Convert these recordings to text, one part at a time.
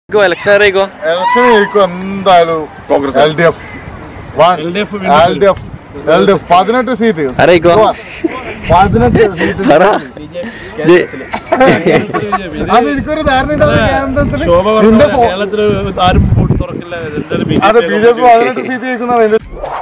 Election അറിയിക്കോ election ജയിക്കും എന്തായാലും Congress L D F L D F L D F പതിനെട്ട് seat അറിയിക്കോ പതിനെട്ട് സീറ്റ് പറ ജെ- അത് എനിക്കൊരു ധാരണ ഉണ്ട്. അത് കേന്ദ്രത്തില് ശോഭ നിന്റെ പറഞ്ഞ ഫോ- കേരളത്തില് ആരും വോട്ട് തുറക്കില്ല എന്തായാലും ബി അതെ ബി ജെ പി പതിനെട്ട് സീറ്റ് ജയിക്കുന്ന അതിന്റെ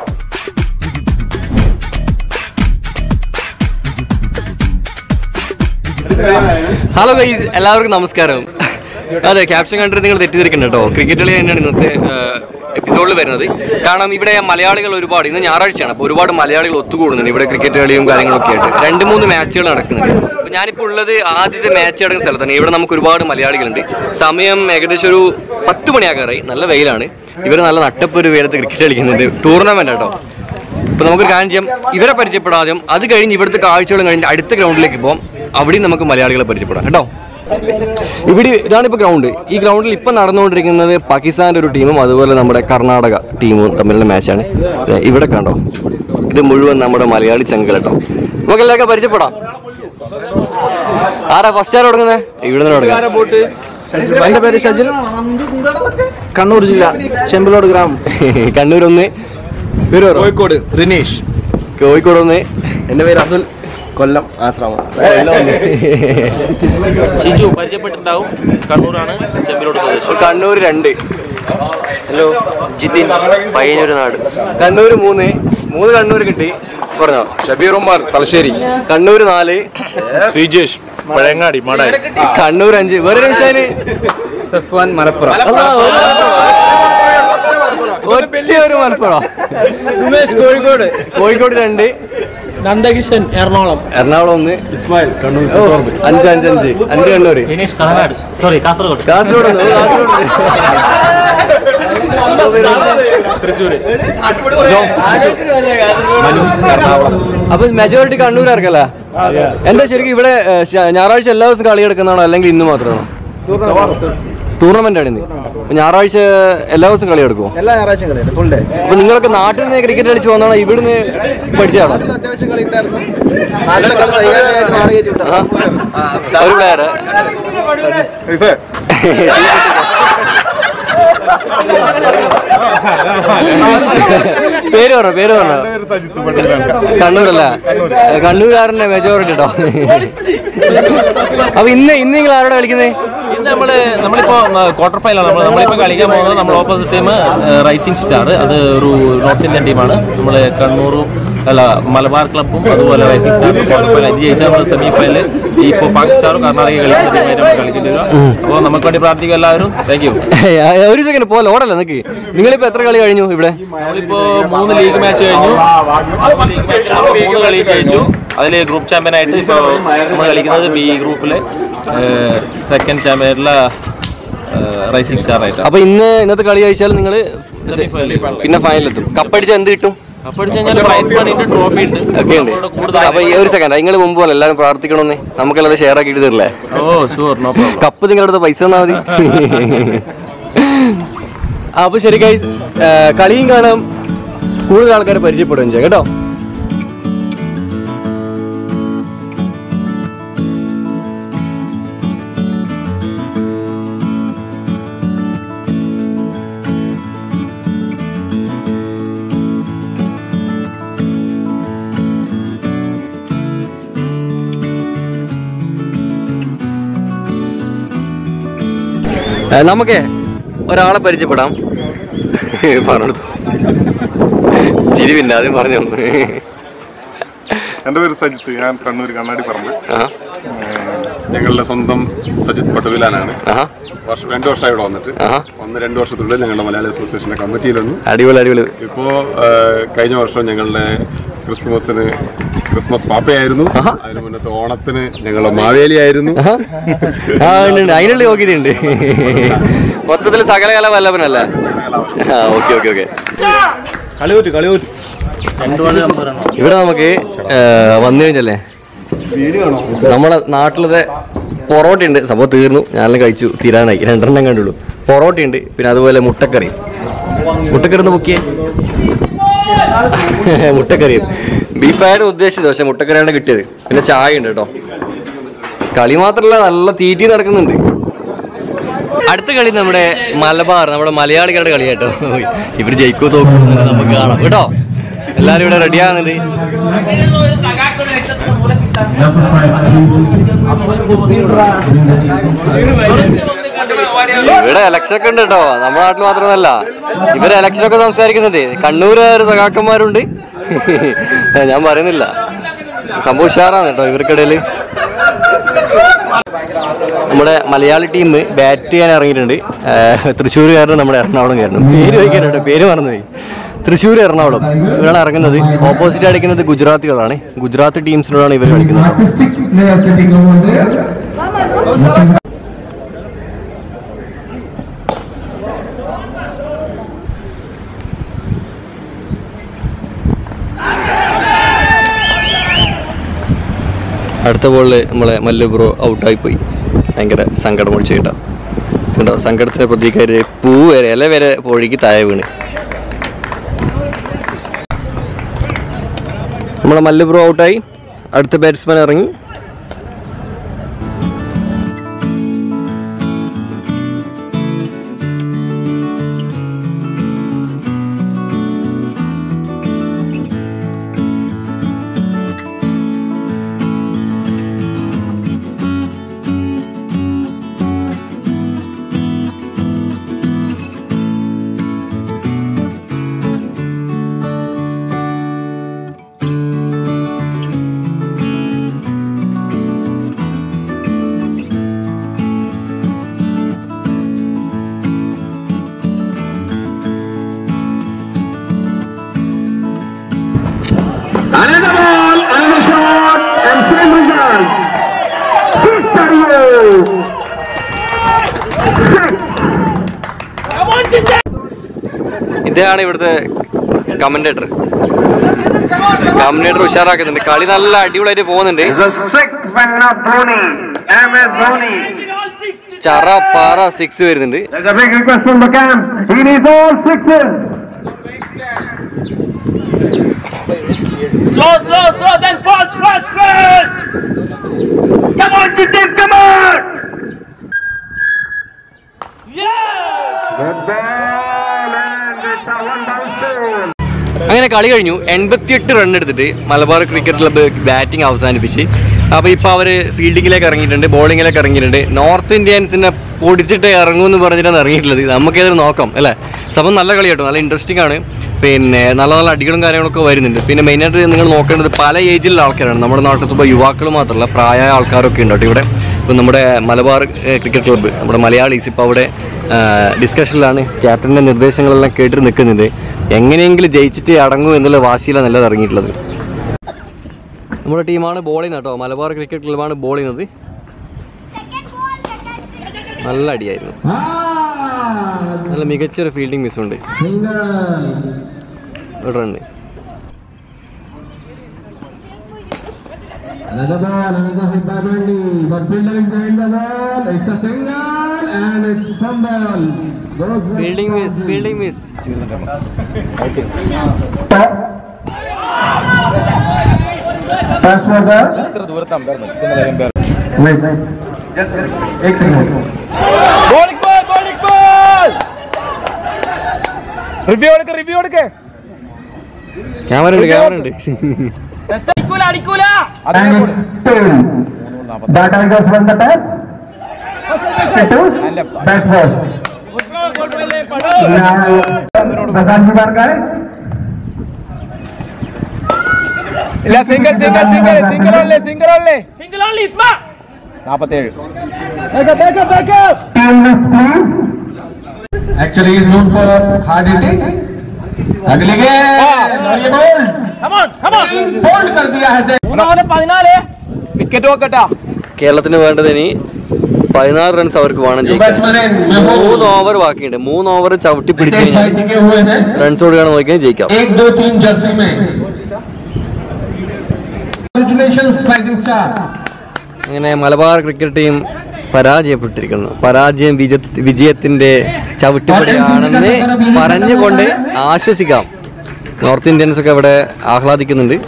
ഹലോ ഗൈസ് എല്ലാവർക്കും നമസ്കാരം അതെ ക്യാപ്ഷൻ കണ്ടിട്ട് നിങ്ങൾ തെറ്റിദ്ധരിക്കണം കേട്ടോ ക്രിക്കറ്റ് കളി തന്നെയാണ് ഇന്നത്തെ എപ്പിസോഡിൽ വരുന്നത് കാരണം ഇവിടെ മലയാളികൾ ഒരുപാട് ഇന്ന് ഞായറാഴ്ചയാണ് അപ്പോൾ ഒരുപാട് മലയാളികൾ ഒത്തുകൂടുന്നുണ്ട് ഇവിടെ ക്രിക്കറ്റ് കളിയും കാര്യങ്ങളൊക്കെ ആയിട്ട് രണ്ട് മൂന്ന് മാച്ചുകൾ നടക്കുന്നുണ്ട് അപ്പോൾ ഞാനിപ്പോൾ ഉള്ളത് ആദ്യത്തെ മാച്ച് നടക്കുന്ന സ്ഥലത്താണ് ഇവിടെ നമുക്ക് ഒരുപാട് മലയാളികളുണ്ട് സമയം ഏകദേശം ഒരു പത്ത് മണിയാകാറായി നല്ല വെയിലാണ് ഇവർ നല്ല നട്ടപ്പൊരു വെയിലത്ത് ക്രിക്കറ്റ് കളിക്കുന്നുണ്ട് ടൂർണമെന്റ് കേട്ടോ അപ്പൊ നമുക്കൊരു കാര്യം ചെയ്യാം ഇവരെ പരിചയപ്പെടാതെയും അത് കഴിഞ്ഞ് ഇവിടുത്തെ കാഴ്ചകളും കഴിഞ്ഞ് അടുത്ത ഗ്രൗണ്ടിലേക്ക് പോകാം അവിടെയും നമുക്ക് മലയാളികളെ പരിചയപ്പെടാം കേട്ടോ ഇവിടെ ഇതാണിപ്പോൾ ഗ്രൗണ്ട് ഈ ഗ്രൗണ്ടിൽ ഇപ്പം നടന്നുകൊണ്ടിരിക്കുന്നത് പാകിസ്ഥാൻ്റെ ഒരു ടീമും അതുപോലെ നമ്മുടെ കർണാടക ടീമും തമ്മിലുള്ള മാച്ചാണ് ദേ ഇവിടെ കണ്ടോ ഇത് മുഴുവൻ നമ്മുടെ മലയാളി ചങ്കൾ കേട്ടോ നമുക്ക് എല്ലാവർക്കും പരിചയപ്പെടാം ആരാ ഫസ്റ്റ് ആരാ തുടങ്ങുന്നത് ഇവിടെ നിന്ന് തുടങ്ങാം എന്റെ പേര് ഷജിൽ കണ്ണൂർ ജില്ല ചെമ്പലോട് ഗ്രാമം കണ്ണൂർ ഒന്ന് പേര് പറ കോഴിക്കോട് റിനീഷ് കോഴിക്കോട് ഒന്ന് എന്റെ പേര് അതുൽ കൊല്ലം ആശ്രമം ഷിജു പരിചയപ്പെട്ടിട്ടുണ്ടാവും കണ്ണൂരാണ് ചെമ്പിലോട് പ്രദേശം കണ്ണൂർ രണ്ട് ഹലോ ജിതിൻ പയ്യന്നൂർ നാട് കണ്ണൂർ മൂന്ന് മൂന്ന് കണ്ണൂർ കിട്ടി പറഞ്ഞോ ഷബീർ ഉമാർ തലശ്ശേരി കണ്ണൂർ നാല് ശ്രീജേഷ് പഴയങ്ങാടി മടായി കണ്ണൂർ അഞ്ച് വേറെ വിഷയാന് സഫ്വാൻ മലപ്പുറം ഒറ്റ ഒരു മലപ്പുറം സുമേഷ് കോഴിക്കോട് കോഴിക്കോട് രണ്ട് നന്ദകിഷൻ എറണാകുളം എറണാകുളം ഒന്ന് ഇസ്മായിൽ കണ്ണൂർ അഞ്ച് അഞ്ച് അഞ്ച് അഞ്ച് കണ്ണൂർ വിനേഷ് കണനാട് സോറി കാസർഗോഡ് കാസർഗോഡ് ഒന്ന് കാസർഗോഡ് തൃശ്ശൂര് അപ്പൊ മെജോറിറ്റി കണ്ണൂരാർക്കല്ല എന്താ ശരിക്കും ഇവിടെ ഏ, ശ- ഞായറാഴ്ച എല്ലാ ദിവസവും കളി എടുക്കുന്നതാണോ അല്ലെങ്കിൽ ഇന്ന് മാത്രമാണോ ടൂർണമെന്റ് ആണ് ഇന്ന് അപ്പൊ ഞായറാഴ്ച എല്ലാ ദിവസവും കളി എടുക്കുമോ എല്ലാ ഞായറാഴ്ചയും കളിയുണ്ട് ഫുൾ ഡേ അപ്പൊ നിങ്ങളൊക്കെ നാട്ടിൽ നിന്ന് ക്രിക്കറ്റ് കളിച്ച് വന്നാണോ ഇവിടുന്ന് പഠിച്ചതാണോ അത്യാവശ്യം കളി ഉണ്ടായിരുന്നു നാട്ടിലെ കളി സൈകാര്യമായിട്ട് മാറി ഒരു പ്ലെയർ ഇസേ, പേര് പറഞ്ഞോ പേര് പറഞ്ഞോ എൻ്റെ പേര് സജിത്ത് പട്ടേലാണ് കണ്ണൂരല്ല കണ്ണൂരുകാരന്റെ മെജോറിറ്റി കേട്ടോ അപ്പൊ ഇന്ന് ഇന്ന് നിങ്ങൾ ആരോടെ കളിക്കുന്നത് ഇന്ന് നമ്മള് നമ്മളിപ്പോ ക്വാർട്ടർ ഫൈനൽ നമ്മൾ നമ്മളിപ്പോ കളിക്കാൻ പോകുന്നത് നമ്മുടെ ഓപ്പോസിറ്റ് ടീം റൈസിംഗ് സ്റ്റാർ അത് ഒരു നോർത്ത് ഇന്ത്യൻ ടീമാണ് നമ്മള് കണ്ണൂറും അല്ല മലബാർ ക്ലബും അതുപോലെ റൈസിംഗ് സ്റ്റാർ ക്വാർട്ടർ ഫൈനൽ ഇത് ജയിച്ചാൽ നമ്മൾ സെമി ഫൈനൽ ഈ ഇപ്പോൾ പാകിസ്ഥാനും കർണാടക കളിക്കുന്ന ടീമായിട്ട് നമ്മൾ കളിക്കേണ്ടി വരും അപ്പോൾ നമുക്ക് വേണ്ടി പ്രാർത്ഥിക്കുക എല്ലാവരും താങ്ക് യു ഒരു സെക്കൻഡ് പോലെ ഓടല്ല നിനക്ക് നിങ്ങളിപ്പോ എത്ര കളി കഴിഞ്ഞു ഇവിടെ നമ്മളിപ്പോ മൂന്ന് ലീഗ് മാച്ച് കഴിഞ്ഞു ലീഗ് മാച്ചിൽ നമ്മൾ മൂന്ന് കളി ജയിച്ചു അതിൽ ഗ്രൂപ്പ് ചാമ്പ്യൻ ആയിട്ട് ഇപ്പോൾ നമ്മൾ കളിക്കുന്നത് ബി ഗ്രൂപ്പിലെ സെക്കൻഡ് ചാമ്പ്യനായിട്ടുള്ള റൈസിംഗ് സ്റ്റാർ ആയിട്ടാണ് അപ്പൊ ഇന്ന് ഇന്നത്തെ കളി കഴിച്ചാൽ നിങ്ങൾ പിന്നെ ഫൈനലെത്തും കപ്പടിച്ച എന്ത് കിട്ടും അപ്പോൾ കഴിഞ്ഞാൽ പ്രൈസ് മണി ഉണ്ട് ട്രോഫി ഉണ്ട് ഒക്കെ ഉണ്ട് നമ്മളോട് കൂടുതൽ അപ്പൊ ഈ ഒരു സെക്കൻഡ് നിങ്ങൾ മുമ്പ് പോലെ എല്ലാവരും പ്രാർത്ഥിക്കണമെന്ന് നമുക്കെല്ലാം ഷെയർ ആക്കിയിട്ട് തരില്ലേ oh sure no problem cup നിങ്ങളുടെ അടുത്ത് പൈസ തന്നാ മതി അപ്പൊ ശരി ഗൈസ് കളിയും കാണാം കൂടുതൽ ആൾക്കാരെ പരിചയപ്പെടുകയും ചെയ്യാം കേട്ടോ ഏ, നമുക്ക് ഒരാളെ പരിചയപ്പെടാം പറഞ്ഞു ചിരി പിന്നെ ആദ്യം പറഞ്ഞു എൻ്റെ പേര് സജിത്ത് ഞാൻ കണ്ണൂർ കണ്ണാടി പറമ്പ് ആ ഞങ്ങളുടെ സ്വന്തം സജിത്ത് പട്ടുവിലാനാണ് ആഹാ വർഷം രണ്ട് വർഷമായി ഇവിടെ വന്നിട്ട് ആഹാ. ഒന്ന് രണ്ട് വർഷത്തിനുള്ളിൽ ഞങ്ങളുടെ മലയാളി അസോസിയേഷൻ്റെ കമ്മിറ്റിയിലുണ്ട് അടിപൊളി അടിപൊളി ഇപ്പോൾ കഴിഞ്ഞ വർഷം ഞങ്ങളുടെ ക്രിസ്മസിന് ക്രിസ്മസ് പാപ്പയായിരുന്നു അതിന് മുന്നത്തെ ഓണത്തിന് ഞങ്ങളുടെ മാവേലിയായിരുന്നു ആഹാ. ആ ഉണ്ട് ഉണ്ട്. അതിനുള്ള യോഗ്യതയുണ്ട് മൊത്തത്തിൽ സകലകല വല്ലഭനല്ലേ ആ ഓക്കെ ഓക്കെ ഓക്കെ കളിയോറ്റ് കളിയോറ്റ് ഇവിടെ നമുക്ക് ഏ, വന്നു കഴിഞ്ഞല്ലേ നമ്മളെ നാട്ടിലത്തെ പൊറോട്ട ഉണ്ട് സംഭവം തീർന്നു ഞാനെല്ലാം കഴിച്ചു തീരാനായി രണ്ടെണ്ണം കണ്ടുള്ളൂ പൊറോട്ട ഉണ്ട് പിന്നെ അതുപോലെ മുട്ടക്കറി മുട്ടക്കറി ഒന്ന് മുക്കിയേ മുട്ടക്കറിയും ബീഫായിരുന്നു ഉദ്ദേശിച്ചത് പക്ഷെ മുട്ടക്കറിയാണ് കിട്ടിയത് പിന്നെ ചായ ഉണ്ട് കേട്ടോ കളി മാത്രമല്ല നല്ല തീറ്റി നടക്കുന്നുണ്ട് അടുത്ത കളി നമ്മുടെ മലബാർ നമ്മുടെ മലയാളികളുടെ കളി കേട്ടോ ഇവർ ജയിക്കോ തോക്കും നമുക്ക് കാണാം കേട്ടോ എല്ലാരും ഇവിടെ റെഡിയാകുന്നുണ്ട് ഇവിടെ ഇലക്ഷൻ ഒക്കെ ഉണ്ട് കേട്ടോ നമ്മുടെ നാട്ടിൽ മാത്രമല്ല ഇവര് ഇലക്ഷൻ ഒക്കെ സംസാരിക്കുന്നത് കണ്ണൂരുകാർ സഖാക്കന്മാരുണ്ട് ഞാൻ പറയുന്നില്ല സംഭവം ഉഷാറാണ് കേട്ടോ ഇവർക്കിടയിൽ നമ്മുടെ മലയാളി ടീം ബാറ്റ് ചെയ്യാൻ ഇറങ്ങിയിട്ടുണ്ട് തൃശ്ശൂരുകാരനും നമ്മുടെ എറണാകുളം കാരനും പേര് ചോദിക്കാനുണ്ട് പേര് മറന്നുപോയി തൃശ്ശൂർ എറണാകുളം ഇവരാണ് ഇറങ്ങുന്നത് ഓപ്പോസിറ്റ് അടിക്കുന്നത് ഗുജറാത്തികളാണ് ഗുജറാത്ത് ടീംസിനോടാണ് ഇവർ കളിക്കുന്നത് artistic player sitting over there. അടുത്ത ബോളിൽ നമ്മളെ മല്ലു ബ്രോ ഔട്ടായി പോയി ഭയങ്കര സങ്കടം പിടിച്ചു കേട്ടോ കണ്ടോ സങ്കടത്തിന്റെ പ്രതീകാര് പൂ വരെ ഇല വരെ പൊഴുകി താഴെ വീണ് നമ്മളെ മല്ലു ബ്രോ ഔട്ടായി അടുത്ത ബാറ്റ്സ്മാൻ ഇറങ്ങി Another ball, another shot, and same result. Six zero. Six. ഇദ്ദേഹമാണ് ഇവിടുത്തെ കമന്റേറ്റർ കമന്റേറ്റർ ഉഷാറാക്കുന്നുണ്ട് കളി നല്ല അടിപൊളിയായിട്ട് പോകുന്നുണ്ട് It's a six fan of Dhoni. MS Dhoni. ചറ പാറ സിക്സ് വരുന്നുണ്ട് There's a big request from the camp. He needs all sixes. Slow, slow, slow, then fast, fast, fast! Come on, Jitin, come on. Good ball, and it's a one down stone. അങ്ങനെ കളി കഴിഞ്ഞു എൺപത്തിയെട്ട് run എടുത്തിട്ട് Malabar cricket club batting അവസാനിപ്പിച്ച് അപ്പോൾ ഇപ്പോൾ അവർ ഫീൽഡിങ്ങിലേക്ക് ഇറങ്ങിയിട്ടുണ്ട് ബോളിങ്ങിലേക്ക് ഇറങ്ങിയിട്ടുണ്ട് നോർത്ത് ഇന്ത്യൻസിനെ പൊടിച്ചിട്ട് ഇറങ്ങുമെന്ന് പറഞ്ഞിട്ടാണ് ഇറങ്ങിയിട്ടുള്ളത് നമുക്കേതൊരു നോക്കാം അല്ലേ സംഭവം നല്ല കളി കേട്ടോ നല്ല ഇൻട്രസ്റ്റിംഗ് ആണ് പിന്നെ നല്ല നല്ല അടികളും കാര്യങ്ങളൊക്കെ വരുന്നുണ്ട് പിന്നെ മെയിനായിട്ട് നിങ്ങൾ നോക്കേണ്ടത് പല ഏജിലുള്ള ആൾക്കാരാണ് നമ്മുടെ നാട്ടിൽ ഇപ്പോൾ യുവാക്കൾ മാത്രമല്ല പ്രായമായ ആൾക്കാരൊക്കെ ഉണ്ട് കേട്ടോ ഇവിടെ ഇപ്പം നമ്മുടെ മലബാർ ഏഹ്, ക്രിക്കറ്റ് ക്ലബ്ബ് നമ്മുടെ മലയാളീസ് ഇപ്പോൾ അവിടെ ഡിസ്കഷനിലാണ് ക്യാപ്റ്റൻ്റെ നിർദ്ദേശങ്ങളെല്ലാം കേട്ടിട്ട് നിൽക്കുന്നുണ്ട് എങ്ങനെയെങ്കിലും ജയിച്ചിട്ട് അടങ്ങൂ എന്നുള്ള വാശിയിലാണ് നല്ലത് ഇറങ്ങിയിട്ടുള്ളത് നമ്മുടെ ടീമാണ് ബോൾ ചെയ്യുന്നത് കേട്ടോ മലബാർ ക്രിക്കറ്റ് ക്ലബ്ബാണ് ബോൾ ചെയ്യുന്നത് നല്ല അടിയായിരുന്നു നല്ല മികച്ചൊരു ഫീൽഡിംഗ് മിസ്സുണ്ട് ഒരു run Another ball, another hit by Mendy. But fielder is behind the ball. It's a single and it's fumble. Goes with fielding miss fielding miss Pass for the. Wait, wait. Just एक second. Camera ഉണ്ട് camera ഉണ്ട് And it's two. That angle from the pass. Two. Back first. Now, Prasad Kumar guys. ഇല്ല single single single single only single only Single only, Isma! നാപ്പത്തേഴ് Team list, please. Actually, he's known for hard hitting. अगली गेंद और ये bold Come on, come on! Bold कर दिया है से മൂന്നാമത് പതിനാല് വിക്കറ്റ് നോക്കട്ടാ കേരളത്തിന് വേണ്ടത് ഇനി പതിനാറ് റൺസ് അവർക്ക് വേണം जो ജയിക്കാൻ बैट्समैन हैं മൂന്ന് महमूद ഓവർ ബാക്കിയുണ്ട് മൂന്ന് ഓവർ ചവിട്ടി പിടിച്ച് तेज കഴിഞ്ഞാൽ भाई टिके हुए हैं റൺസ് കൊടുക്കുകയാണ് നോക്കിയാൽ ജയിക്കാം एक दो तीन जर्सी में Congratulations, Rising Star. അങ്ങനെ മലബാർ ക്രിക്കറ്റ് ടീം പരാജയപ്പെട്ടിരിക്കുന്നു പരാജയം വിജ വിജയത്തിന്റെ ചവിട്ടുപടിയാണെന്ന് പറഞ്ഞുകൊണ്ട് ആശ്വസിക്കാം നോർത്ത് ഇന്ത്യൻസ് ഒക്കെ ഇവിടെ ആഹ്ലാദിക്കുന്നുണ്ട്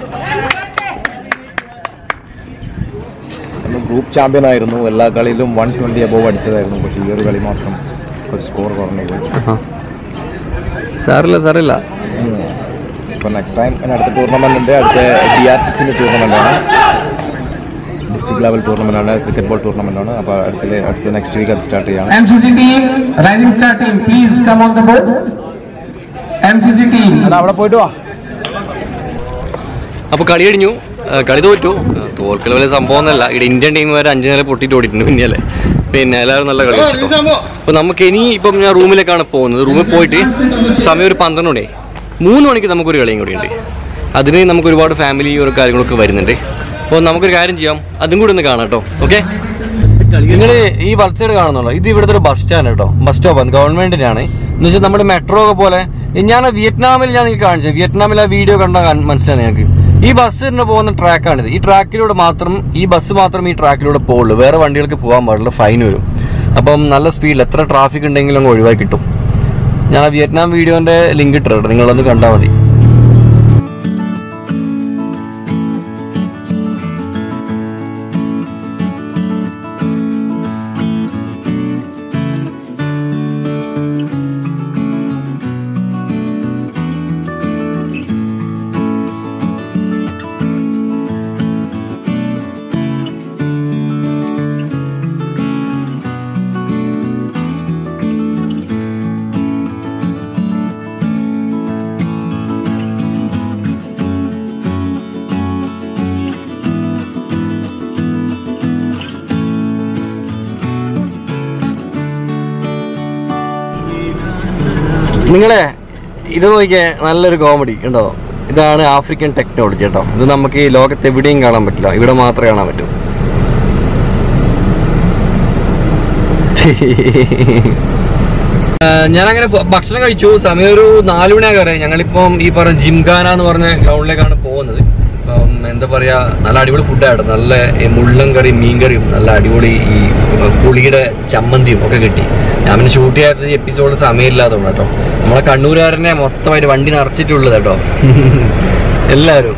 നമ്മൾ ഗ്രൂപ്പ് ചാമ്പ്യൻ ആയിരുന്നു എല്ലാ കളിയിലും വൺ ട്വന്റി അബോവ് അടിച്ചതായിരുന്നു പക്ഷേ ഈ ഒരു കളി മാത്രം ഒരു സ്കോർ കുറഞ്ഞു പോയി സാറില്ല സാറില്ല ഇപ്പോൾ നെക്സ്റ്റ് ടൈം ഇനി അടുത്ത ടൂർണമെൻ്റ് ഉണ്ട് അടുത്ത ഡി ആർ സി സിൻ്റെ ടൂർണമെൻ്റാണ് ഡിസ്ട്രിക്ട് ലെവൽ ടൂർണമെൻ്റാണ് ക്രിക്കറ്റ് ബോൾ ടൂർണമെൻ്റാണ് അപ്പോൾ അടുത്ത അടുത്ത നെക്സ്റ്റ് വീക്ക് അത് സ്റ്റാർട്ട് ചെയ്യണം MCC team, Rising Star team, please come on the board. MCC team. അവിടെ പോയിട്ട് വാ അപ്പോൾ കളി കഴിഞ്ഞു ആ, കളി തോറ്റു ആ, തോൽക്കൽ വലിയ സംഭവം ഒന്നല്ല ഇവിടെ ഇന്ത്യൻ ടീം വരെ അഞ്ച് നില പൊട്ടിയിട്ട് ഓടിയിട്ടുണ്ട് പിന്നെയല്ലേ പിന്നെ എല്ലാവരും നല്ല കളി അപ്പോൾ നമുക്ക് ഇനി ഇപ്പം ഞാൻ റൂമിലേക്കാണ് പോകുന്നത് റൂമിൽ പോയിട്ട് സമയം ഒരു പന്ത്രണ്ട് മണിയായി മൂന്ന് മണിക്ക് നമുക്കൊരു കളിയും കൂടി ഉണ്ട് അതിന് നമുക്ക് ഒരുപാട് ഫാമിലി ഒരു കാര്യങ്ങളൊക്കെ വരുന്നുണ്ട് അപ്പോൾ നമുക്കൊരു കാര്യം ചെയ്യാം അതും കൂടി ഒന്ന് കാണാം കേട്ടോ ഓക്കെ നിങ്ങൾ ഈ വലത്ത് സൈഡ് കാണുന്നുള്ളൂ ഇത് ഇവിടുത്തെ ഒരു ബസ് സ്റ്റാൻഡ് കേട്ടോ ബസ് സ്റ്റോപ്പ് ഗവൺമെന്റിന്റെ ആണ് എന്ന് വെച്ചാൽ നമ്മുടെ മെട്രോ ഒക്കെ പോലെ ഞാൻ വിയറ്റ്നാമിൽ ഞാൻ നിങ്ങൾക്ക് കാണിച്ചു വിയറ്റ്നാമിൽ ആ വീഡിയോ കണ്ടാൽ മനസ്സിലായി നിങ്ങൾക്ക് ഈ ബസ് തന്നെ പോകുന്ന ട്രാക്കാണിത് ഈ ട്രാക്കിലൂടെ മാത്രം ഈ ബസ് മാത്രം ഈ ട്രാക്കിലൂടെ പോകുള്ളൂ വേറെ വണ്ടികൾക്ക് പോകാൻ പാടില്ല ഫൈൻ വരും അപ്പം നല്ല സ്പീഡിൽ എത്ര ട്രാഫിക് ഉണ്ടെങ്കിലും അങ്ങ് ഒഴിവാക്കി കിട്ടും ഞാൻ ആ വിയറ്റ്നാം വീഡിയോന്റെ ലിങ്ക് ഇട്ടിട്ടുണ്ട് നിങ്ങളൊന്ന് കണ്ടാൽ മതി നിങ്ങളെ ഇത് നോക്കിയേ നല്ലൊരു കോമഡി ഉണ്ടോ ഇതാണ് ആഫ്രിക്കൻ ടെക്നോളജി കേട്ടോ ഇത് നമുക്ക് ഈ ലോകത്ത് എവിടെയും കാണാൻ പറ്റില്ല ഇവിടെ മാത്രമേ കാണാൻ പറ്റൂ ഞാനങ്ങനെ ഭക്ഷണം കഴിച്ചു സമയം ഒരു നാല് മണിയാകാറ് ഞങ്ങളിപ്പം ഈ പറഞ്ഞ ജിംഖാന എന്ന് പറഞ്ഞ ഗ്രൗണ്ടിലേക്കാണ് പോകുന്നത് അപ്പം എന്താ പറയാ നല്ല അടിപൊളി ഫുഡായിരുന്നു നല്ല ഈ മുള്ളൻ കറിയും മീൻ കറിയും നല്ല അടിപൊളി ഈ പുളിയുടെ ചമ്മന്തിയും ഒക്കെ കിട്ടി ഞാൻ പിന്നെ ഷൂട്ട് ചെയ്യാത്ത എപ്പിസോഡ് സമയമില്ലാത്തതുകൊണ്ട് കേട്ടോ നമ്മളെ കണ്ണൂരുകാരനെ മൊത്തമായിട്ട് വണ്ടി നിറച്ചിട്ടുള്ളത് കേട്ടോ എല്ലാവരും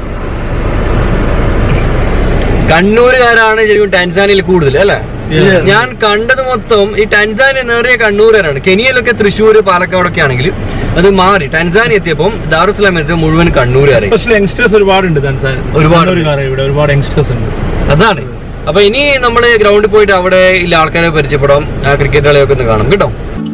കണ്ണൂരുകാരാണ് ശരിക്കും ടാൻസാനിയയിൽ കൂടുതൽ അല്ലേ ഞാൻ കണ്ടത് മൊത്തം ഈ ടാൻസാനിയ നേറിയ കണ്ണൂരുകാരാണ് കെനിയയിലൊക്കെ തൃശ്ശൂർ പാലക്കാടൊക്കെ ആണെങ്കിൽ അത് മാറി ടാൻസാനിയ എത്തിയപ്പം ദാറുസ്ലാം എത്തിയ മുഴുവൻ കണ്ണൂരുകാരെ സ്പെഷ്യൽ യങ്സ്റ്റേഴ്സ് ഒരുപാടുണ്ട് താൻ ഒരുപാട്. ഇവിടെ ഒരുപാട് യങ്സ്റ്റേഴ്സ് ഉണ്ട് അതാണ് അപ്പൊ ഇനി നമ്മൾ ഗ്രൗണ്ടിൽ പോയിട്ട് അവിടെ ഇല്ല ആൾക്കാരെ പരിചയപ്പെടാം ആ ക്രിക്കറ്റ് കളിയൊക്കെ ഒന്ന് കാണാം കേട്ടോ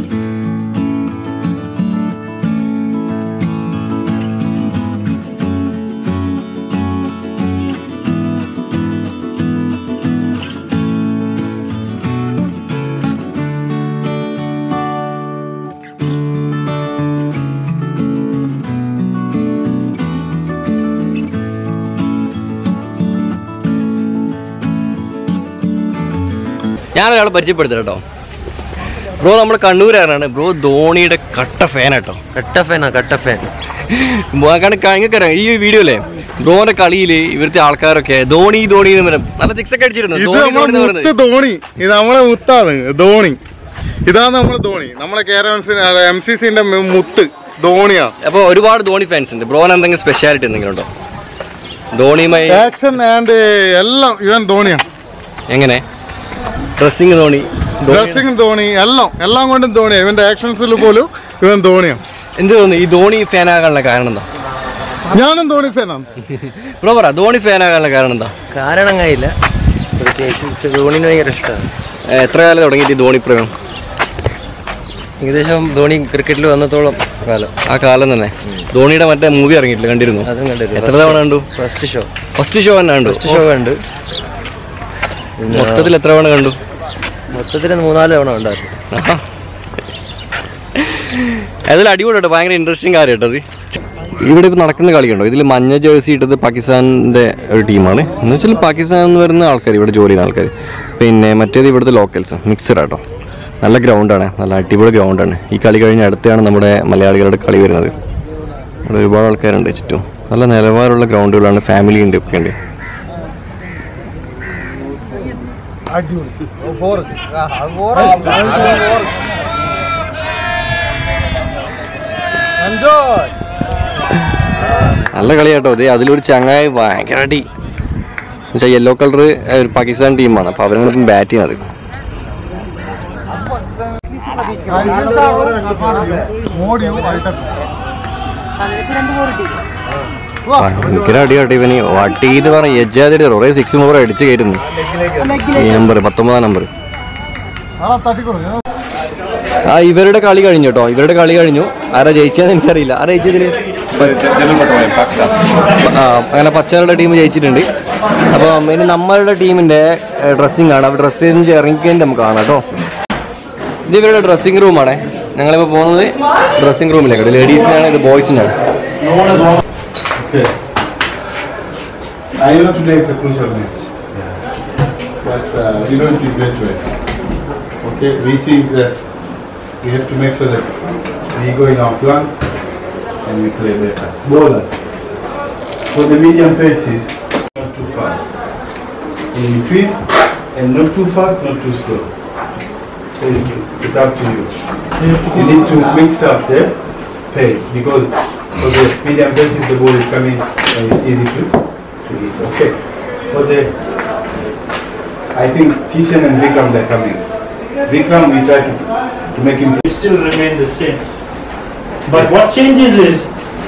ഞാൻ ഒരാളെ പരിചയപ്പെടുത്തണം കേട്ടോ ബ്രോ നമ്മൾ കണ്ണൂരാണ് ബ്രോ ധോണിയുടെ കട്ട ഫാൻ കേട്ടോ കട്ട ഫാനാ കട്ട ഫാൻ നിങ്ങൾക്കറിയാം ഈ വീഡിയോ അല്ലേ ബ്രോന്റെ കളിയിൽ ഇവിടുത്തെ ആൾക്കാരൊക്കെ ധോണി ധോണി എന്ന് പറയും നല്ല സിക്സ് ഒക്കെ അടിച്ചിരുന്നു ഇത് ധോണി നമ്മളെ ധോണി എന്ന് മുത്ത് പറയുന്നത് ധോണി ഇത് നമ്മളെ മുത്താണ് ധോണി ഇതാണ് നമ്മളെ ധോണി നമ്മളെ കേരള എം സി സിന്റെ മുത്ത് ധോണിയാണ് അപ്പൊ ഒരുപാട് ധോണി ഫാൻസ് ഉണ്ട് ബ്രോന് എന്തെങ്കിലും സ്പെഷ്യാലിറ്റി എന്തെങ്കിലും ഉണ്ടോ ധോണിയുമായി ആക്ഷൻ ആൻഡ് എല്ലാം ഇവൻ ധോണിയാണ് എങ്ങനെ ഡ്രസ്സിങ് ധോണി ധോണി- ഡ്രസ്സിംഗ് ധോണി എല്ലാം എല്ലാം കൊണ്ടും ധോണിയാണ് ഇവന്റെ ആക്ഷൻസിൽ പോലും ഇവൻ ധോണിയാണ് എന്ത് തോന്നുന്നു ഈ ധോണി ഫാൻ ആകാനുള്ള കാരണം എന്താ ഞാനും ധോണി ഫാനാണ് ബ്രോ പറ ധോണി ഫാൻ ആകാനുള്ള കാരണം എന്താ കാരണം കഴിയില്ല പ്രത്യേകിച്ച് ധോണിന് ഭയങ്കര ഇഷ്ടമാണ് ഏ, എത്ര കാലം തുടങ്ങിയിട്ട് ഈ ധോണി പ്രയോഗം ഏകദേശം ധോണി ക്രിക്കറ്റിൽ വന്നത്തോളം കാലം ആ കാലം തന്നെ ധോണിയുടെ മറ്റേ മൂവി ഇറങ്ങിയിട്ടില്ല കണ്ടിരുന്നു അതും കണ്ടിരുന്നു എത്ര തവണ കണ്ടു ഫസ്റ്റ് ഷോ ഫസ്റ്റ് ഷോ തന്നെ കണ്ടു ഫസ്റ്റ് ഷോ കണ്ട് പിന്നെ മൊത്തത്തിൽ എത്ര തവണ കണ്ടു മൊത്തത്തിൽ മൂന്നാല് തവണ ഉണ്ടായിരുന്നു ആഹാ. അതിൽ അടിപൊളി കേട്ടോ ഭയങ്കര ഇൻട്രസ്റ്റിംഗ് കാര്യം കേട്ടോ അത് ഇവിടെ ഇപ്പോൾ നടക്കുന്ന കളിയുണ്ടോ ഇതിൽ മഞ്ഞ ജേഴ്സി ഇട്ടത് പാകിസ്ഥാനിൻ്റെ ഒരു ടീമാണ് എന്ന് വെച്ചാൽ പാകിസ്ഥാനിൽ നിന്ന് വരുന്ന ആൾക്കാർ ഇവിടെ ജോലി ചെയ്യുന്ന ആൾക്കാർ പിന്നെ മറ്റേത് ഇവിടുത്തെ ലോക്കൽസ് മിക്സഡ് ആട്ടോ നല്ല ഗ്രൗണ്ടാണ് നല്ല അടിപൊളി ഗ്രൗണ്ടാണ് ഈ കളി കഴിഞ്ഞ് അടുത്താണ് നമ്മുടെ മലയാളികളുടെ കളി വരുന്നത് ഇവിടെ ഒരുപാട് ആൾക്കാരുണ്ട് ചുറ്റും നല്ല നിലവാരമുള്ള ഗ്രൗണ്ടുകളാണ് ഫാമിലി ഉണ്ട് ഒക്കെ ഉണ്ട് നല്ല കളിയാട്ടോ ഇത് അതിലൊരു ചങ്ങായി ഭയങ്കര അടി എന്നുവെച്ചാൽ യെല്ലോ കളർ പാകിസ്ഥാൻ ടീമാണ് അപ്പോൾ അവരാണ് ഇപ്പം ബാറ്റ് ചെയ്യുന്നത് ഭയങ്കര അടി കേട്ടോ ഇവന് വട്ടി എന്ന് പറഞ്ഞ എജാതി കുറേ സിക്സ് ഓവർ അടിച്ച് കയറ്റുന്നു ഈ നമ്പർ പത്തൊമ്പതാം നമ്പർ ആ ഇവരുടെ കളി കഴിഞ്ഞു കേട്ടോ ഇവരുടെ കളി കഴിഞ്ഞു ആരാ ജയിച്ചതെന്ന് എനിക്കറിയില്ല ആരാ ജയിച്ചതില് ആ അങ്ങനെ പച്ചകളുടെ ടീം ജയിച്ചിട്ടുണ്ട് അപ്പോൾ ഇനി നമ്മളുടെ ടീമിന്റെ ഡ്രസ്സിംഗ് ആണ് അപ്പോൾ ഡ്രസ്സ് ചെയ്ത് ഇറങ്ങിക്കഴിഞ്ഞ് നമുക്ക് കാണാം കേട്ടോ ഇത് ഇവരുടെ ഡ്രസ്സിംഗ് റൂമാണേ ഞങ്ങളിപ്പോൾ പോകുന്നത് ഡ്രസ്സിംഗ് റൂമിലേക്ക് ലേഡീസിനാണ് ഇത് ബോയ്സിനാണ് I know today it's a crucial match. Yes. But uh, we don't think that way. Okay, we think that we have to make sure that we go in our plan and we play better. Bowlers. For the medium paces, not too far. In between, and not too fast, not too slow. So it- it's up to you. You need to mix up the pace because for the medium paces the ball is coming and it's easy to, to hit. Okay. For the I think Kishan and Vikram they're coming. Vikram we try to, to make him We still remain the same. But what changes is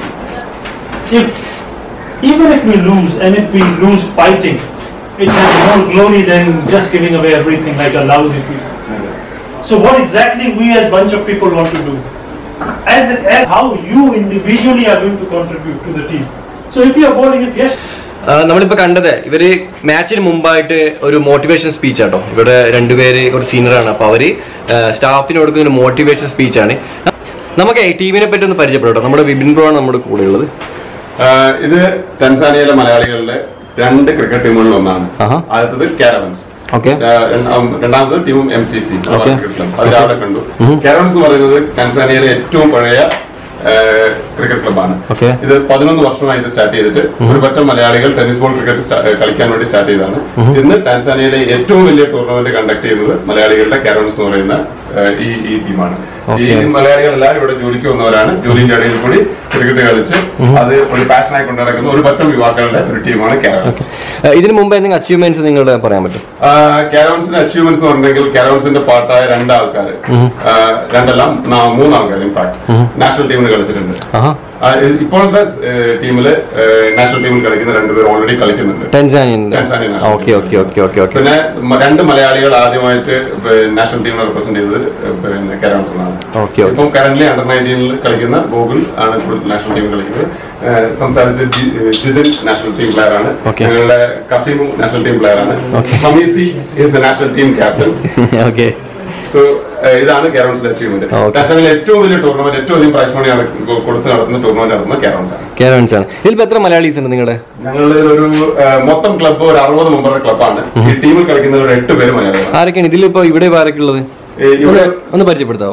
if even if we lose and if we lose fighting, it has more glory than just giving away everything like a lousy people. So what exactly we as bunch of people want to do? As, as how you individually are going to contribute to the team. So if you are bowling, if yes, ആ, നമ്മളിപ്പോ കണ്ടത് ഇവര് മാച്ചിന് മുമ്പായിട്ട് ഒരു motivation speech ആട്ടോ ഇവിടെ രണ്ടുപേര് ഒരു സീനിയറാണ് അപ്പൊ അവര് സ്റ്റാഫിന് കൊടുക്കുന്ന ഒരു മോട്ടിവേഷൻ സ്പീച്ചാണ് നമുക്ക് ഈ ടീമിനെ പറ്റി ഒന്ന് പരിചയപ്പെട്ടോ നമ്മുടെ വിപിൻ ബ്രോ ആണ് നമ്മുടെ കൂടെ ഉള്ളത് ആഹ് ഇത് ടൻസാനിയയിലെ മലയാളികളുടെ രണ്ട് ക്രിക്കറ്റ് ടീമുകളിൽ ഒന്നാണ് ആദ്യത്തത് കാരവൻസ് ഓക്കെ രണ്ടാമത് ടീമും എം സി സി Okay. അത് രാവിലെ കണ്ടു കാരവൻസ് എന്ന് പറയുന്നത് ടൻസാനിയയിലെ ഏറ്റവും പഴയ ക്രിക്കറ്റ് ക്ലബ്ബാണ് Okay. ഇത് പതിനൊന്ന് വർഷമായി ഇത് സ്റ്റാർട്ട് ചെയ്തിട്ട് ഒരു പറ്റം മലയാളികൾ ടെന്നീസ് ബോൾ ക്രിക്കറ്റ് സ്റ്റാ- ഏഹ് കളിക്കാൻ വേണ്ടി സ്റ്റാർട്ട് ചെയ്തതാണ് ഇന്ന് ടാൻസാനിയയിലെ ഏറ്റവും വലിയ ടൂർണമെന്റ് കണ്ടക്ട് ചെയ്യുന്നത് മലയാളികളുടെ കാരവൻസ് എന്ന് പറയുന്ന ഏഹ്, ഈ ഈ ടീമാണ് ഈ Okay. മലയാളികൾ എല്ലാവരും ഇവിടെ ജോലിക്ക് വന്നവരാണ് ജോലിന്റെ ഇടയിൽ കൂടി ക്രിക്കറ്റ് കളിച്ച് അത് ഒരു പാഷനായി കൊണ്ടു നടക്കുന്ന ഒരു പറ്റം യുവാക്കളുടെ ഒരു ടീമാണ് കാരവൻസ് ഇതിനു മുമ്പ് എന്തെങ്കിലും അച്ചീവ്മെന്റ്സ് നിങ്ങളുടെ പറയാൻ പറ്റും കാരവൻസിന്റെ അച്ചീവ്മെന്റ്സ് എന്ന് പറഞ്ഞെങ്കിൽ കാരവൻസിന്റെ പാർട്ടായ രണ്ട് ആൾക്കാർ രണ്ടെല്ലാം നാ- മൂന്ന് ആൾക്കാർ ഇൻഫാക്ട് നാഷണൽ ടീമിന് കളിച്ചിട്ടുണ്ട് ആഹാ ആ, ഇ- ഇപ്പോഴത്തെ ടീമില് നാഷണൽ ടീമിൽ കളിക്കുന്ന രണ്ടുപേർ ഓൾറെഡി കളിക്കുന്നുണ്ട് Tanzanian Tanzania national okay okay okay okay okay പിന്നെ മ- രണ്ട് മലയാളികൾ ആദ്യമായിട്ട് നാഷണൽ ടീമിനെ റെപ്രസെന്റ് ചെയ്തത് പിന്നെ കാരവൻസിലാണ് ഓക്കെ ഓക്കെ ഇപ്പം കറന്റ് അണ്ടർ നയൻറ്റീനിൽ കളിക്കുന്ന ഗോകുൽ ആണ് ഇപ്പോൾ നാഷണൽ ടീമിൽ കളിക്കുന്നത് ഏഹ് സംസാരിച്ച ജി- ഏഹ് ജിതിൻ നാഷണൽ ടീം പ്ലെയർ ആണ് Okay. ഞങ്ങളുടെ കസീം നാഷണൽ ടീം പ്ലെയർ ആണ് Okay. Hamisi is the national team captain okay so ഇതാണ് കാരവൻസിന്റെ അച്ചീവ്മെന്റ് Okay. ടാൻസാനിയയിലെ ഏറ്റവും വലിയ ടൂർണമെന്റ് ഏറ്റവും അധികം പ്രൈസ് മണി കൊടുത്ത് നടത്തുന്ന ടൂർണമെന്റ് നടത്തുന്നത് കാരവൻസ് ആണ് കാരവൻസ് ആണ് ഇതിലിപ്പോ എത്ര മലയാളീസ് ഉണ്ട് നിങ്ങളുടെ ഞങ്ങളുടെ ഒരു ഏഹ്, മൊത്തം ക്ലബ്ബ് ഒരു അറുപത് മെമ്പറുടെ ക്ലബ്ബാണ് ഈ ടീമിൽ കളിക്കുന്ന ഒരു എട്ട് പേര് മലയാളികളാണ് ആരൊക്കെയാണ് ഇതിലിപ്പോ ഇവിടെ ആരൊക്കെ ഉള്ളത് ഏ, ഇവിടെ- ഒന്ന് ഒന്ന് പരിചയപ്പെടുത്താവോ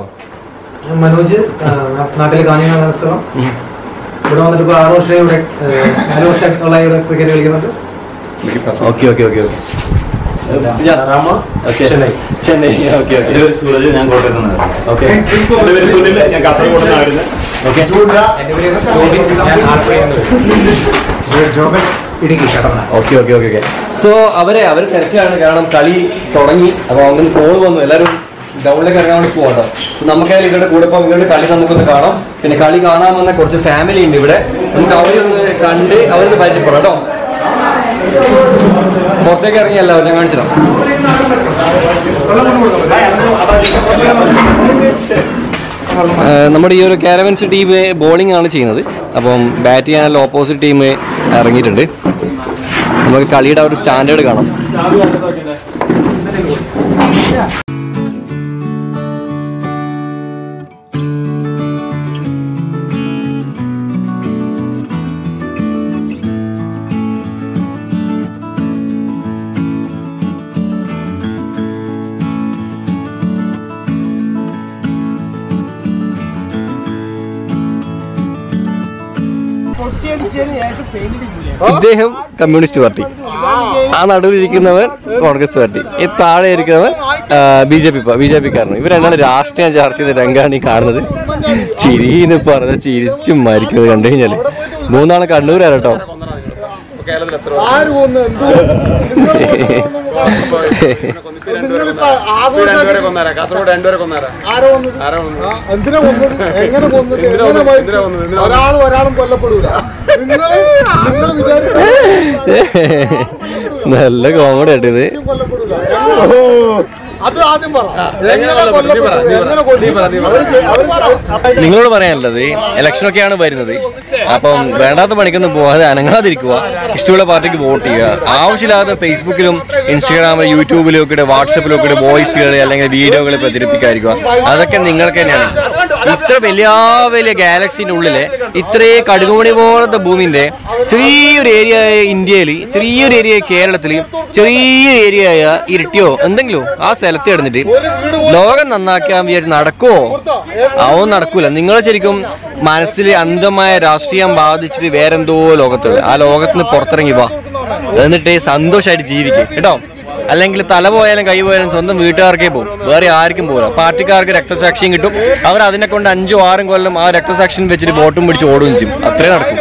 മനോജ് ആ, നാട്ടിലെ കാഞ്ഞങ്ങാട് സ്ഥലം ഇവിടെ വന്നിട്ട് ഇപ്പോൾ ആറ് വർഷം ഇവിടെ ആ, നാല് വർഷത്തോളമായി ഇവിടെ ക്രിക്കറ്റ് കളിക്കുന്നുണ്ട് okay okay okay okay Chennai. Chennai okay okay Suraj ഞാൻ കോട്ടയത്ത് നിന്ന് ഓക്കെ എന്റെ പേര് സുനിൽ ഞാൻ കാസർഗോഡ് നിന്നാണ് വരുന്നത് ഓക്കെ എൻ്റെ പേര് സോബിൻ ഞാൻ ആലപ്പുഴയിൽ നിന്ന് വരുന്നു. ഇവിടെ ജോബൻ ഇടുക്കി കടന്ന okay okay okay okay so അവരെ അവർ തിരക്കിലാണ് കാരണം കളി തുടങ്ങി അപ്പൊ അങ്ങനെ കോൾ വന്നു എല്ലാവരും ഗ്രൗണ്ടിലേക്ക് ഇറങ്ങാൻ വേണ്ടി പോകട്ടോ നമുക്കായാലും ഇവരുടെ കൂടെ ഇപ്പം ഇവരുടെ കളി നമുക്കൊന്ന് കാണാം പിന്നെ കളി കാണാൻ വന്ന കുറച്ച് ഫാമിലി ഉണ്ട് ഇവിടെ നമുക്ക് അവരെ ഒന്ന് കണ്ട് അവരൊന്ന് പരിചയപ്പെടാം കേട്ടോ പുറത്തേക്ക് ഇറങ്ങി എല്ലാവരും ഞാൻ കാണിച്ചു തരാം ഏഹ് നമ്മുടെ ഈ ഒരു കാരവൻസ് ടീം ബോളിംഗ് ആണ് ചെയ്യുന്നത് അപ്പം ബാറ്റ് ചെയ്യാനുള്ള ഓപ്പോസിറ്റ് ടീം ഇറങ്ങിയിട്ടുണ്ട് നമുക്ക് കളിയുടെ ആ ഒരു സ്റ്റാൻഡേർഡ് കാണാം ഇദ്ദേഹം കമ്മ്യൂണിസ്റ്റ് പാർട്ടി ആ നടുവിലിരിക്കുന്നവൻ കോൺഗ്രസ് പാർട്ടി ഈ താഴെ ഇരിക്കുന്നവൻ B J P B J പിക്കാരനും ഇവർ രണ്ടാണ് രാഷ്ട്രീയം ചർച്ച ചെയ്ത രംഗാണ് ഈ കാണുന്നത് ചിരിന്ന് പറഞ്ഞ ചിരിച്ചും മരിക്കുന്നത് കണ്ടു കഴിഞ്ഞാല് മൂന്നാള് കണ്ണൂരാണ് കേട്ടോ കേരളത്തിൽ എത്ര ആര് കൊന്നു എന്ത് നിങ്ങളിപ്പോ രണ്ടുപേരെ കൊന്നാരാ കാസർഗോഡ് രണ്ടുപേരെ കൊന്നാരാ ആരോ കൊന്നത് ആരാ കൊന്നത്? ആ, എന്തിനാ കൊന്നത് എങ്ങനെ കൊന്നത് എന്തിനാ എങ്ങനെ കൊന്നത്? മരിച്ചു? എന്തിനാ കൊന്നത്? എന്തിനാ കൊന്നത്? ഒരാളും ഒരാളും കൊല്ലപ്പെടൂല നിങ്ങള് നിങ്ങൾ വിചാരിക്കും നല്ല കോമഡി ആയിട്ട് ഇത് കൊല്ലപ്പെടൂല എങ്ങനെ? അത് ആദ്യം പറ എങ്ങനെ കൊല്ലപ്പെട്ടു എങ്ങനെ കൊല്ലു അവര് പറ നിങ്ങളോട് പറയാനുള്ളത് ഇലക്ഷൻ ഒക്കെയാണ് വരുന്നത് അപ്പം വേണ്ടാത്ത പണിക്കൊന്നും പോകാതെ അനങ്ങാതിരിക്കുക ഇഷ്ടമുള്ള പാർട്ടിക്ക് വോട്ട് ചെയ്യുക ആവശ്യമില്ലാതെ ഫേസ്ബുക്കിലും ഇൻസ്റ്റാഗ്രാമിലും യൂട്യൂബിലും ഒക്കെ വാട്സപ്പിലും ഒക്കെ വോയിസുകൾ അല്ലെങ്കിൽ വീഡിയോകൾ പ്രചരിപ്പിക്കാതിരിക്കുക അതൊക്കെ നിങ്ങൾക്ക് തന്നെയാണ് ഇത്ര വലിയ വലിയ ഗാലക്സിന്റെ ഉള്ളില് ഇത്രയും കടുകുമണി പോലത്തെ ഭൂമിന്റെ ചെറിയൊരു ഏരിയ ആയ ഇന്ത്യയിൽ ചെറിയൊരു ഏരിയ കേരളത്തിൽ ചെറിയ ഏരിയ ആയ ഇരിട്ടിയോ എന്തെങ്കിലും ആ സ്ഥലത്ത് കിടന്നിട്ട് ലോകം നന്നാക്കാൻ വിചാരിച്ച് നടക്കുമോ അവൻ നടക്കൂല നിങ്ങൾ ശരിക്കും മനസ്സിൽ അന്ധമായ രാഷ്ട്രീയം ബാധിച്ചിട്ട് വേറെന്തോ ലോകത്തുണ്ട് ആ ലോകത്തിന് പുറത്തിറങ്ങി വാ എന്നിട്ട് സന്തോഷമായിട്ട് ജീവിക്കും കേട്ടോ അല്ലെങ്കിൽ തല പോയാലും കൈ പോയാലും സ്വന്തം വീട്ടുകാർക്കേ പോകും വേറെ ആർക്കും പോകില്ല പാർട്ടിക്കാർക്ക് രക്തസാക്ഷിയും കിട്ടും അവർ അതിനെ കൊണ്ട് അഞ്ചോ ആറും കൊല്ലം ആ രക്തസാക്ഷിയും വെച്ചിട്ട് ബോട്ടും പിടിച്ച് ഓടുകയും ചെയ്യും അത്രേ നടക്കും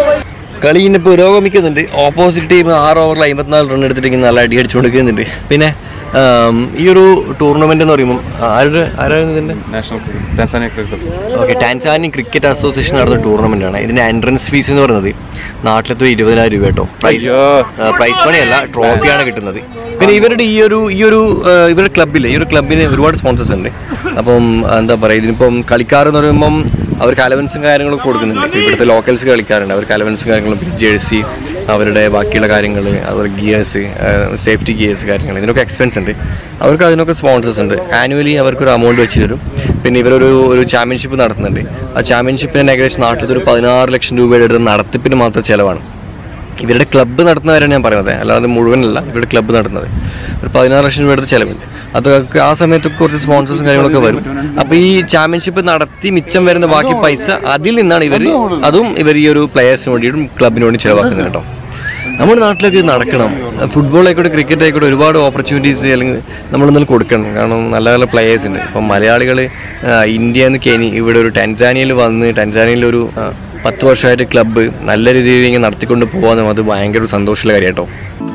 കളി ഇനി പുരോഗമിക്കുന്നുണ്ട് ഓപ്പോസിറ്റ് ടീം ആറ് ഓവറിൽ അമ്പത്തിനാല് റൺ എടുത്തിട്ട് നല്ല അടി അടിച്ചു കൊടുക്കുന്നുണ്ട് പിന്നെ ആം, ഈ ഒരു ടൂർണമെന്റ് എന്ന് പറയുമ്പോൾ ആരുടെ ആരായിരുന്നു ഇതിന്റെ national Tanzania cricket okay Tanzania cricket association നടന്ന ടൂർണമെന്റ് ആണ് ഇതിന്റെ എൻട്രൻസ് ഫീസ് എന്ന് പറയുന്നത് നാട്ടിലത്തെ ഇരുപതിനായിരം രൂപ കേട്ടോ പ്രൈസ് പ്രൈസ് മണി അല്ല ട്രോഫിയാണ് കിട്ടുന്നത് പിന്നെ ഇവരുടെ ഈ ഒരു ഈ ഒരു ആ, ഇവരുടെ ക്ലബിൽ ഈ ഒരു ക്ലബിന് ഒരുപാട് സ്പോൺസേഴ്സ് ഉണ്ട് അപ്പം എന്താ പറയുക ഇതിനിപ്പം കളിക്കാർ എന്ന് പറയുമ്പം അവർക്ക് അലവൻസും കാര്യങ്ങളൊക്കെ കൊടുക്കുന്നുണ്ട് ഇപ്പം ഇവിടുത്തെ ലോക്കൽസ് കളിക്കാറുണ്ട് അവർക്ക് അലവൻസും കാര്യങ്ങളും പിന്നെ ജേഴ്സി അവരുടെ ബാക്കിയുള്ള കാര്യങ്ങൾ അവർ ഗിയേഴ്സ് സേഫ്റ്റി ഗിയേഴ്സ് കാര്യങ്ങൾ ഇതിനൊക്കെ എക്സ്പെൻസ് ഉണ്ട് അവർക്ക് അതിനൊക്കെ സ്പോൺസേഴ്സ് ഉണ്ട് ആനുവലി അവർക്കൊരു എമൗണ്ട് വെച്ച് തരും പിന്നെ ഇവരൊരു ഒരു ചാമ്പ്യൻഷിപ്പ് നടത്തുന്നുണ്ട് ആ ചാമ്പ്യൻഷിപ്പിന് ഏകദേശം നാട്ടിലത്തെ ഒരു പതിനാറ് ലക്ഷം രൂപയുടെ അടുത്ത് നടത്തിപ്പിന് മാത്രം ചിലവാണ് ഇവരുടെ ക്ലബ്ബ് നടത്തുന്നവരാണ് ഞാൻ പറയുന്നത് അല്ലാതെ മുഴുവനല്ല ഇവരുടെ ക്ലബ്ബ് നടത്തുന്നത് ഒരു പതിനാറ് ലക്ഷം രൂപ എടുത്ത് ചിലവുണ്ട് അതൊക്കെ ആ സമയത്ത് കുറച്ച് സ്പോൺസേഴ്സും കാര്യങ്ങളൊക്കെ വരും അപ്പോൾ ഈ ചാമ്പ്യൻഷിപ്പ് നടത്തി മിച്ചം വരുന്ന ബാക്കി പൈസ അതിൽ നിന്നാണ് ഇവർ അതും ഇവർ ഈ ഒരു പ്ലെയേഴ്സിന് വേണ്ടിയിട്ടും ക്ലബിന് വേണ്ടി ചിലവാക്കുന്നത് കേട്ടോ നമ്മുടെ നാട്ടിലൊക്കെ ഇത് നടക്കണം ഫുട്ബോൾ ആയിക്കോട്ടെ ക്രിക്കറ്റ് ആയിക്കോട്ടെ ഒരുപാട് ഓപ്പർച്യൂണിറ്റീസ് അല്ലെങ്കിൽ നമ്മളെന്തായാലും കൊടുക്കണം കാരണം നല്ല നല്ല പ്ലെയേഴ്സ് ഉണ്ട് ഇപ്പം മലയാളികൾ ഇന്ത്യ എന്ന് കെനി ഇവിടെ ഒരു ടെൻസാനിയയിൽ വന്ന് ടെൻസാനിയയിൽ ഒരു ആ, പത്ത് വർഷമായിട്ട് ക്ലബ്ബ് നല്ല രീതിയിൽ ഇങ്ങനെ നടത്തിക്കൊണ്ട് പോകാനും അത് ഭയങ്കര ഒരു സന്തോഷമുള്ള കാര്യം കേട്ടോ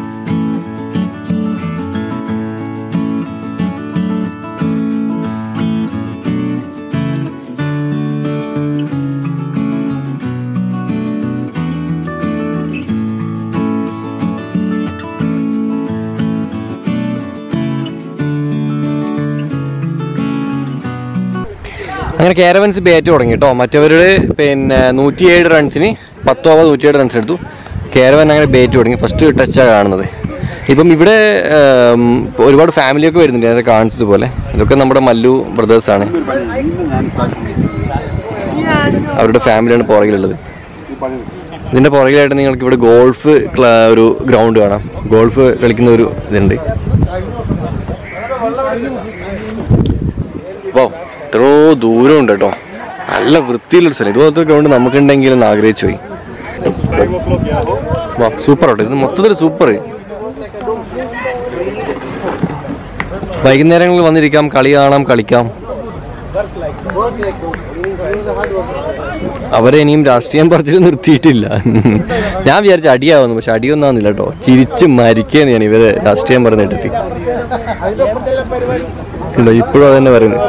അങ്ങനെ കാരവൻസ് ബാറ്റ് തുടങ്ങി കേട്ടോ മറ്റവരുടെ പിന്നെ നൂറ്റിയേഴ് റൺസിന് പത്ത് ഓവർ നൂറ്റിയേഴ് റൺസ് എടുത്തു കാരവൻ അങ്ങനെ ബാറ്റ് തുടങ്ങി ഫസ്റ്റ് ടച്ചാണ് കാണുന്നത് ഇപ്പം ഇവിടെ ഉം, ഒരുപാട് ഫാമിലിയൊക്കെ വരുന്നുണ്ട് ഞാൻ കാണിച്ചതുപോലെ ഇതൊക്കെ നമ്മുടെ മല്ലു ബ്രദേഴ്സാണ് അവരുടെ ഫാമിലിയാണ് പുറകിലുള്ളത് ഇതിന്റെ പുറകിലായിട്ട് നിങ്ങൾക്ക് ഇവിടെ ഗോൾഫ് ക്ല- ഒരു ഗ്രൗണ്ട് കാണാം ഗോൾഫ് കളിക്കുന്ന ഒരു ഇതുണ്ട് വോ എത്രയോ ദൂരം ഉണ്ട് കേട്ടോ നല്ല വൃത്തിയിലുള്ള സ്ഥലം ഇതുപോലത്തെ ഗ്രൗണ്ട് നമുക്കുണ്ടെങ്കിൽ എന്ന് ആഗ്രഹിച്ചു പോയി വാ സൂപ്പർ ആട്ടോ ഇത് മൊത്തത്തിൽ സൂപ്പർ വൈകുന്നേരങ്ങളിൽ വന്നിരിക്കാം കളി കാണാം കളിക്കാം അവരെ ഇനിയും രാഷ്ട്രീയം പറിച്ചിട്ട് നിർത്തിയിട്ടില്ല ഞാൻ വിചാരിച്ച അടിയാവുന്നു പക്ഷെ അടിയൊന്നും ആവുന്നില്ല കേട്ടോ ചിരിച്ച് മരിക്കുകയാണ് ഞാൻ ഇവര് രാഷ്ട്രീയം പറഞ്ഞിട്ടെത്തി ഉണ്ടോ ഇപ്പോഴും അതന്നെ പറയുന്നത്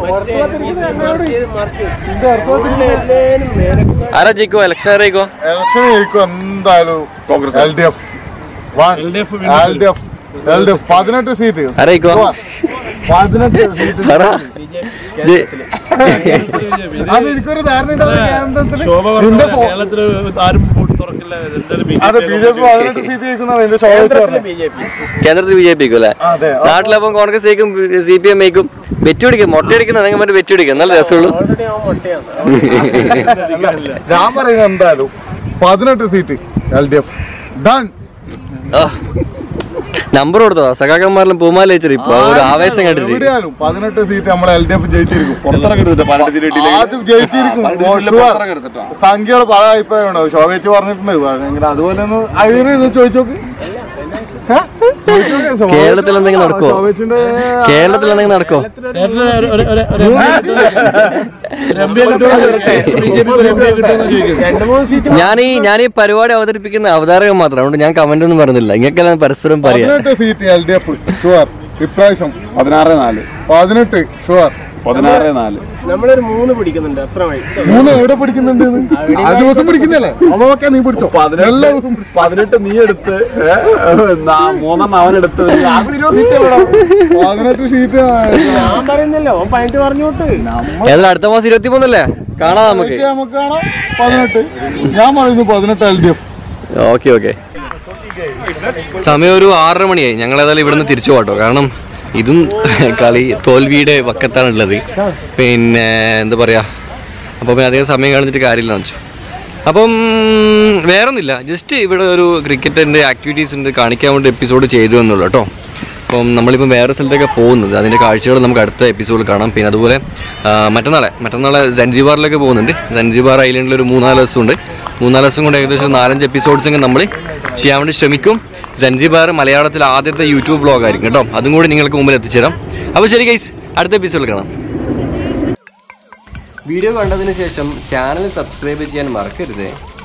ആരാ ജയിക്കോ ഇലക്ഷൻ ആരായിക്കോ ഇലക്ഷൻ ജയിക്കും എന്തായാലും Congress L D F L D F L D F പതിനെട്ട് സീറ്റ് ആരായിക്കോ പതിനെട്ട് സീറ്റ് പറ ജെ- അത് എനിക്കൊരു ധാരണ നിന്റെ ഫോ- കേരളത്തിൽ ആരും വോട്ട് തുറക്കില്ല എന്തായാലും അതെ ബി ജെ പി പതിനെട്ട് സീറ്റ് ജയിക്കുന്ന എന്റെ ശോഭ കേന്ദ്രത്തിൽ ബി ജെ പി അല്ലേ അതെ. നാട്ടിലപ്പം കോൺഗ്രസ് ജയിക്കും സി പി എം ജയിക്കും വെറ്റി പിടിക്കും മുട്ട അടിക്കുന്ന നിങ്ങൾ മറ്റേ വെറ്റി പിടിക്കും നല്ല രസമുള്ളൂ ഞാൻ പറയുന്നത് എന്തായാലും പതിനെട്ട് seat L D F done number കൊടുത്തോ സഖാക്കന്മാരിലും പൂമാല വെച്ചിട്ട് ഇപ്പൊ ഒരു ആവേശം കണ്ടിട്ട് എവിടെയാലും പതിനെട്ട് സീറ്റ് നമ്മളെ എൽ ഡി എഫ് ജയിച്ചിരിക്കും പതിനെട്ട് ആദ്യം ജയിച്ചിരിക്കും For sure. സംഖ്യകൾ പല അഭിപ്രായമുണ്ടോ ശോഭ ചേച്ചി പറഞ്ഞിട്ടുണ്ട് ഇങ്ങനെ അതുപോലെ ഒന്ന് അതിന് ചോദിച്ചു നോക്ക് ഏ? കേരളത്തിൽ എന്തെങ്കിലും നടക്കോ കേരളത്തിൽ എന്തെങ്കിലും നടക്കോ ഞാൻ ഈ ഞാൻ ഈ പരിപാടി അവതരിപ്പിക്കുന്ന അവതാരകൻ മാത്രം അതുകൊണ്ട് ഞാൻ കമന്റ് ഒന്നും പറഞ്ഞില്ല ഇങ്ങനെയെല്ലാം പരസ്പരം പറയാം പതിനെട്ട് seat L D F sure ഇപ്രാവശ്യം പതിനാറ് നാല് പതിനെട്ട് ഷുവർ പതിനാറ് നാല് നമ്മളൊരു മൂന്ന് പിടിക്കുന്നുണ്ട് അത്ര മതി മൂന്ന് എവിടെ പിടിക്കുന്നുണ്ട് ആ ദിവസം പിടിക്കുന്നില്ലേ അതൊക്കെ നീ പിടിച്ചോ എല്ലാ ദിവസവും പതിനെട്ട് നീ എടുത്ത് മൂന്നെണ്ണം അവൻ എടുത്ത് പതിനെട്ട് സീറ്റ് ഞാൻ പറയുന്നല്ലോ ഓൻ പതിനെട്ട് പറഞ്ഞോട്ട് ഏതായാലും അടുത്ത മാസം ഇരുപത്തി മൂന്നല്ലേ കാണാം നമുക്ക് നമുക്ക് കാണാം പതിനെട്ട് ഞാൻ പറയുന്നു പതിനെട്ട് L D F okay okay സമയം ഒരു ആറര മണിയായി ഞങ്ങൾ ഏതായാലും ഇവിടുന്ന് തിരിച്ചു പോട്ടോ കാരണം ഇതും കളി തോൽവിയുടെ വക്കത്താണ് ഉള്ളത് പിന്നെ എന്താ പറയാ അപ്പോൾ പിന്നെ അധികം സമയം കളഞ്ഞിട്ട് കാര്യമില്ല വെച്ചു അപ്പം വേറൊന്നുമില്ല ജസ്റ്റ് ഇവിടെ ഒരു ക്രിക്കറ്റിൻ്റെ ആക്ടിവിറ്റീസ് ഉണ്ട് കാണിക്കാൻ വേണ്ടി എപ്പിസോഡ് ചെയ്തു എന്നുള്ളൂ കേട്ടോ അപ്പം നമ്മളിപ്പം വേറെ സ്ഥലത്തൊക്കെ പോകുന്നത് അതിൻ്റെ കാഴ്ചകൾ നമുക്ക് അടുത്ത എപ്പിസോഡിൽ കാണാം പിന്നെ അതുപോലെ ആ, മറ്റന്നാളെ മറ്റന്നാളെ സൻജിബാറിലേക്ക് പോകുന്നുണ്ട് സൻജിബാർ ഐലൻഡിൽ ഒരു മൂന്നാല് ദിവസമുണ്ട് മൂന്നാല് ദിവസം കൊണ്ട് ഏകദേശം നാലഞ്ച് എപ്പിസോഡ്സ് ഒക്കെ നമ്മൾ ചെയ്യാൻ വേണ്ടി ശ്രമിക്കും സൻജിബാർ മലയാളത്തിലെ ആദ്യത്തെ യൂട്യൂബ് ബ്ലോഗ് ആയിരിക്കും കേട്ടോ അതും കൂടി നിങ്ങൾക്ക് മുമ്പിൽ എത്തിച്ചേരാം അപ്പോൾ ശരി ഗൈസ് അടുത്ത എപ്പിസോഡിൽ കാണാം വീഡിയോ കണ്ടതിന് ശേഷം ചാനൽ സബ്സ്ക്രൈബ് ചെയ്യാൻ മറക്കരുത്